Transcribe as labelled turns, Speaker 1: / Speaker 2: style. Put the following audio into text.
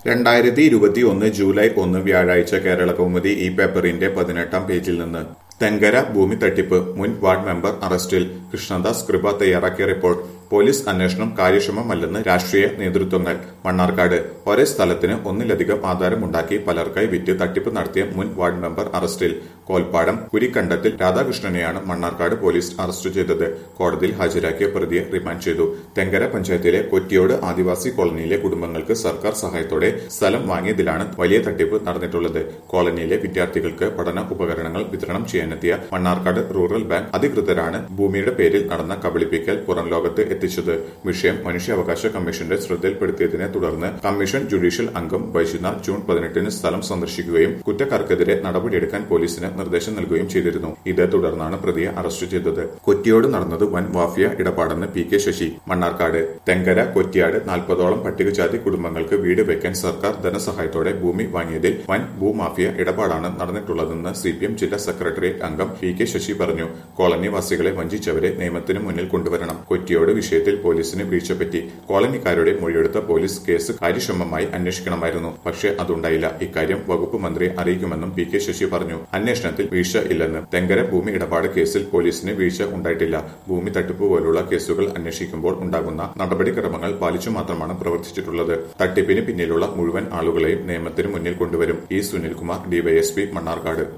Speaker 1: രണ്ടായിരത്തി ഇരുപത്തി ഒന്ന് ജൂലൈ ഒന്ന് വ്യാഴാഴ്ച കേരള കൗമുദി ഈ പേപ്പറിന്റെ പതിനെട്ടാം പേജിൽ നിന്ന് തെങ്കര ഭൂമി തട്ടിപ്പ് മുൻ വാർഡ് മെമ്പർ അറസ്റ്റിൽ കൃഷ്ണദാസ് കൃപ തയ്യാറാക്കിയ റിപ്പോർട്ട് പോലീസ് അന്വേഷണം കാര്യക്ഷമമല്ലെന്ന് രാഷ്ട്രീയ നേതൃത്വങ്ങൾ മണ്ണാർക്കാട് ഒരേ സ്ഥലത്തിന് ഒന്നിലധികം ആധാരമുണ്ടാക്കി പലർക്കായി വിറ്റ് തട്ടിപ്പ് നടത്തിയ മുൻ വാർഡ് മെമ്പർ അറസ്റ്റിൽ കോൽപ്പാടം കുരിക്കണ്ടത്തിൽ രാധാകൃഷ്ണനെയാണ് മണ്ണാർക്കാട് പോലീസ് അറസ്റ്റ് ചെയ്തത് കോടതിയിൽ ഹാജരാക്കിയ പ്രതിയെ റിമാൻഡ് ചെയ്തു തെങ്കര പഞ്ചായത്തിലെ കൊറ്റിയോട് ആദിവാസി കോളനിയിലെ കുടുംബങ്ങൾക്ക് സർക്കാർ സഹായത്തോടെ സ്ഥലം വാങ്ങിയതിലാണ് വലിയ തട്ടിപ്പ് നടന്നിട്ടുള്ളത് കോളനിയിലെ വിദ്യാർത്ഥികൾക്ക് പഠന ഉപകരണങ്ങൾ വിതരണം ചെയ്യാനെത്തിയ മണ്ണാർക്കാട് റൂറൽ ബാങ്ക് അധികൃതരാണ് ഭൂമിയുടെ പേരിൽ നടന്ന കബളിപ്പിക്കൽ പുറം ലോകത്ത് എത്തിച്ചത് വിഷയം മനുഷ്യാവകാശ കമ്മീഷന്റെ ശ്രദ്ധയിൽപ്പെടുത്തിയതിനെ തുടർന്ന് കമ്മീഷൻ ജുഡീഷ്യൽ അംഗം വൈശ്വനാഥ് ജൂൺ പതിനെട്ടിന് സ്ഥലം സന്ദർശിക്കുകയും കുറ്റക്കാർക്കെതിരെ നടപടിയെടുക്കാൻ പോലീസിന് നിർദ്ദേശം നൽകുകയും ചെയ്തിരുന്നു ഇതേ തുടർന്നാണ് പ്രതിയെ അറസ്റ്റ് ചെയ്തത് കൊറ്റിയോട് നടന്നത് വൻ മാഫിയ ഇടപാടെന്ന് പി കെ ശശി മണ്ണാർക്കാട് തെങ്കര കൊറ്റിയാട് നാൽപ്പതോളം പട്ടികജാതി കുടുംബങ്ങൾക്ക് വീട് വയ്ക്കാൻ സർക്കാർ ധനസഹായത്തോടെ ഭൂമി വാങ്ങിയതിൽ വൻ ഭൂമാഫിയ ഇടപാടാണ് നടന്നിട്ടുള്ളതെന്ന് സി പി എം ജില്ലാ സെക്രട്ടേറിയറ്റ് അംഗം പി കെ ശശി പറഞ്ഞു കോളനിവാസികളെ വഞ്ചിച്ചവരെ നിയമത്തിന് മുന്നിൽ കൊണ്ടുവരണം കൊറ്റിയോട് വിഷയത്തിൽ പോലീസിന് വീഴ്ചപറ്റി കോളനിക്കാരുടെ മൊഴിയെടുത്ത പോലീസ് കേസ് കാര്യക്ഷമമായി അന്വേഷിക്കണമായിരുന്നു പക്ഷേ അതുണ്ടായില്ല ഇക്കാര്യം വകുപ്പ് മന്ത്രിയെ അറിയിക്കുമെന്നും പി കെ ശശി പറഞ്ഞു അന്വേഷണത്തിൽ വീഴ്ച ഇല്ലെന്ന് തെങ്കര ഭൂമി ഇടപാട് കേസിൽ പോലീസിന് വീഴ്ച ഉണ്ടായിട്ടില്ല ഭൂമി തട്ടിപ്പ് പോലുള്ള കേസുകൾ അന്വേഷിക്കുമ്പോൾ ഉണ്ടാകുന്ന നടപടിക്രമങ്ങൾ പാലിച്ചു മാത്രമാണ് പ്രവർത്തിച്ചിട്ടുള്ളത് തട്ടിപ്പിന് പിന്നിലുള്ള മുഴുവൻ ആളുകളെയും നിയമത്തിന് മുന്നിൽ കൊണ്ടുവരും ഇ സുനിൽകുമാർ ഡിവൈഎസ്പി മണ്ണാർക്കാട്